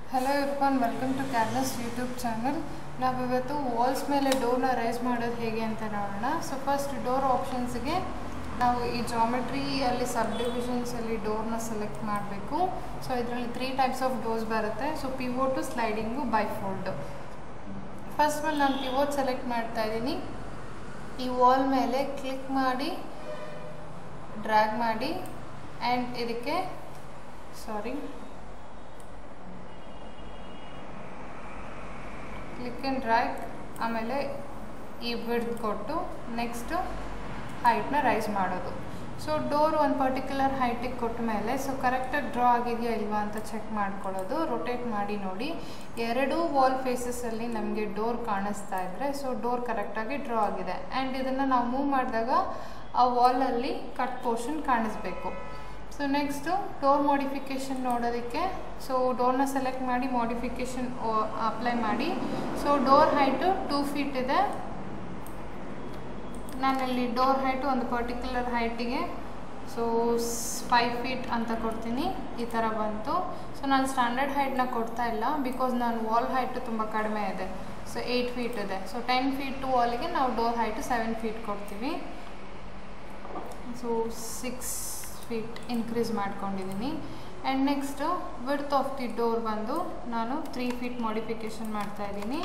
hello Irfan welcome to ಕ್ಯಾರ್ನಸ್ YouTube channel ನಾವಿವತ್ತು walls ಮೇಲೆ ಡೋರ್ನ ರೈಸ್ ಮಾಡೋದು ಹೇಗೆ ಅಂತ ನೋಡೋಣ ಸೊ ಫಸ್ಟ್ ಡೋರ್ ಆಪ್ಷನ್ಸ್ಗೆ ನಾವು ಈ ಜಾಮೆಟ್ರಿ ಅಲ್ಲಿ ಸಬ್ ಡಿವಿಷನ್ಸಲ್ಲಿ ಡೋರ್ನ ಸೆಲೆಕ್ಟ್ ಮಾಡಬೇಕು ಸೊ ಇದರಲ್ಲಿ ತ್ರೀ ಟೈಪ್ಸ್ ಆಫ್ ಡೋರ್ಸ್ ಬರುತ್ತೆ so pivot sliding bi fold first ಮೇಲೆ ನಾನು ಪಿವೋಟ್ ಸೆಲೆಕ್ಟ್ ಮಾಡ್ತಾ ಇದ್ದೀನಿ ಈ ವಾಲ್ ಮೇಲೆ ಕ್ಲಿಕ್ ಮಾಡಿ ಡ್ರ್ಯಾಗ್ ಮಾಡಿ ಆ್ಯಂಡ್ ಇದಕ್ಕೆ ಸಾರಿ ಕ್ಲಿಕ್ ಆ್ಯಂಡ್ ಡ್ರ್ಯಾಗ್ ಆಮೇಲೆ ಈ ಬಿಡ್ದು ಕೊಟ್ಟು ನೆಕ್ಸ್ಟು ಹೈಟ್ನ ರೈಸ್ ಮಾಡೋದು ಸೊ ಡೋರ್ ಒಂದು ಪರ್ಟಿಕ್ಯುಲರ್ ಹೈಟಿಗೆ ಕೊಟ್ಟ ಮೇಲೆ ಸೊ ಕರೆಕ್ಟಾಗಿ ಡ್ರಾ ಆಗಿದೆಯಾ ಇಲ್ವಾ ಅಂತ ಚೆಕ್ ಮಾಡ್ಕೊಳ್ಳೋದು ರೊಟೇಟ್ ಮಾಡಿ ನೋಡಿ ಎರಡು ವಾಲ್ ಫೇಸಸಲ್ಲಿ ನಮಗೆ ಡೋರ್ ಕಾಣಿಸ್ತಾ ಇದ್ದರೆ ಸೊ ಡೋರ್ ಕರೆಕ್ಟಾಗಿ ಡ್ರಾ ಆಗಿದೆ ಆ್ಯಂಡ್ ಇದನ್ನು ನಾವು ಮೂವ್ ಮಾಡಿದಾಗ ಆ ವಾಲಲ್ಲಿ ಕಟ್ ಪೋರ್ಷನ್ ಕಾಣಿಸ್ಬೇಕು ಸೊ ನೆಕ್ಸ್ಟು ಡೋರ್ ಮಾಡಿಫಿಕೇಷನ್ ನೋಡೋದಕ್ಕೆ ಸೊ ಡೋರ್ನ ಸೆಲೆಕ್ಟ್ ಮಾಡಿ ಮಾಡಿಫಿಕೇಷನ್ ಅಪ್ಲೈ ಮಾಡಿ so door height two feet ಇದೆ ನಾನಲ್ಲಿ ಡೋರ್ ಹೈಟು ಒಂದು ಪರ್ಟಿಕ್ಯುಲರ್ ಹೈಟಿಗೆ ಸೊ ಫೈವ್ ಫೀಟ್ ಅಂತ ಕೊಡ್ತೀನಿ ಈ ಥರ ಬಂತು ಸೊ ನಾನು ಸ್ಟ್ಯಾಂಡರ್ಡ್ ಹೈಟ್ನ ಕೊಡ್ತಾ ಇಲ್ಲ ಬಿಕಾಸ್ ನಾನು ವಾಲ್ ಹೈಟು ತುಂಬ ಕಡಿಮೆ ಇದೆ ಸೊ ಏಯ್ಟ್ ಫೀಟ್ ಇದೆ ಸೊ ಟೆನ್ ಫೀಟ್ ಟು ವಾಲ್ಗೆ ನಾವು ಡೋರ್ ಹೈಟು ಸೆವೆನ್ ಫೀಟ್ ಕೊಡ್ತೀವಿ ಸೊ ಸಿಕ್ಸ್ ಫೀಟ್ ಇನ್ಕ್ರೀಸ್ ಮಾಡ್ಕೊಂಡಿದ್ದೀನಿ and next width of the door ಬಂದು ನಾನು ತ್ರೀ ಫೀಟ್ ಮಾಡಿಫಿಕೇಷನ್ ಮಾಡ್ತಾ ಇದ್ದೀನಿ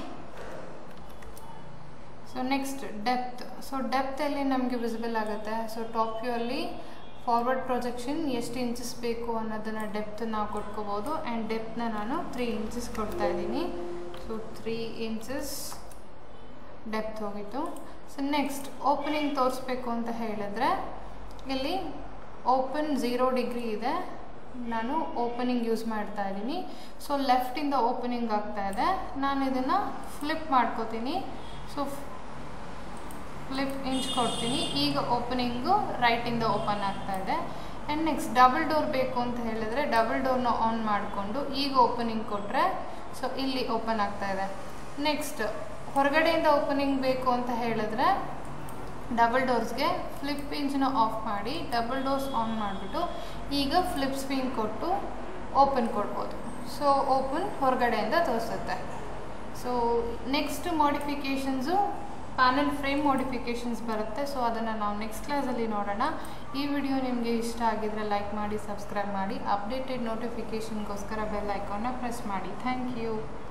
ಸೊ ನೆಕ್ಸ್ಟ್ ಡೆಪ್ತ್ ಸೊ ಡೆಪ್ತಲ್ಲಿ ನಮಗೆ ವಿಸಿಬಲ್ ಆಗುತ್ತೆ ಸೊ ಟಾಪ್ ವ್ಯೂ ಅಲ್ಲಿ ಫಾರ್ವರ್ಡ್ ಪ್ರೊಜೆಕ್ಷನ್ ಎಷ್ಟು ಇಂಚಸ್ ಬೇಕು ಅನ್ನೋದನ್ನು ಡೆಪ್ತ್ ನಾವು ಕೊಟ್ಕೋಬೋದು ಆ್ಯಂಡ್ ಡೆಪ್ತ್ನ ನಾನು ತ್ರೀ ಇಂಚಸ್ ಕೊಡ್ತಾ ಇದ್ದೀನಿ ಸೊ ತ್ರೀ ಇಂಚಸ್ ಡೆಪ್ತ್ ಹೋಗಿತ್ತು ಸೊ ನೆಕ್ಸ್ಟ್ ಓಪನಿಂಗ್ ತೋರಿಸ್ಬೇಕು ಅಂತ ಹೇಳಿದ್ರೆ ಇಲ್ಲಿ ಓಪನ್ ಝೀರೋ ಡಿಗ್ರಿ ಇದೆ ನಾನು ಓಪನಿಂಗ್ ಯೂಸ್ ಮಾಡ್ತಾ ಇದ್ದೀನಿ ಸೊ ಲೆಫ್ಟಿಂದ ಓಪನಿಂಗ್ ಆಗ್ತಾ ಇದೆ ನಾನು ಇದನ್ನು ಫ್ಲಿಪ್ ಮಾಡ್ಕೋತೀನಿ ಸೊ ಫ್ಲಿಪ್ ಇಂಚ್ ಕೊಡ್ತೀನಿ ಈಗ ಓಪನಿಂಗು ರೈಟಿಂದ ಓಪನ್ ಆಗ್ತಾ ಇದೆ ಆ್ಯಂಡ್ ನೆಕ್ಸ್ಟ್ ಡಬಲ್ ಡೋರ್ ಬೇಕು ಅಂತ ಹೇಳಿದ್ರೆ ಡಬಲ್ ಡೋರ್ನ ಆನ್ ಮಾಡಿಕೊಂಡು ಈಗ ಓಪನಿಂಗ್ ಕೊಟ್ಟರೆ ಸೊ ಇಲ್ಲಿ ಓಪನ್ ಆಗ್ತಾ ಇದೆ ನೆಕ್ಸ್ಟ್ ಹೊರಗಡೆಯಿಂದ ಓಪನಿಂಗ್ ಬೇಕು ಅಂತ ಹೇಳಿದ್ರೆ ಡಬಲ್ ಡೋರ್ಸ್ಗೆ ಫ್ಲಿಪ್ ಇಂಚನ್ನ ಆಫ್ ಮಾಡಿ ಡಬಲ್ ಡೋರ್ಸ್ ಆನ್ ಮಾಡಿಬಿಟ್ಟು ಈಗ ಫ್ಲಿಪ್ ಸ್ವಿಂಗ್ ಕೊಟ್ಟು ಓಪನ್ ಕೊಡ್ಬೋದು ಸೊ ಓಪನ್ ಹೊರಗಡೆಯಿಂದ ತೋರಿಸುತ್ತೆ so next modifications panel frame modifications ಬರುತ್ತೆ ಸೊ ಅದನ್ನು ನಾವು ನೆಕ್ಸ್ಟ್ ಕ್ಲಾಸಲ್ಲಿ ನೋಡೋಣ ಈ ವಿಡಿಯೋ ನಿಮಗೆ ಇಷ್ಟ ಆಗಿದರೆ ಲೈಕ್ ಮಾಡಿ ಸಬ್ಸ್ಕ್ರೈಬ್ ಮಾಡಿ ಅಪ್ಡೇಟೆಡ್ ನೋಟಿಫಿಕೇಷನ್ಗೋಸ್ಕರ ಬೆಲ್ ಐಕಾನ್ನ ಪ್ರೆಸ್ ಮಾಡಿ ಥ್ಯಾಂಕ್ ಯು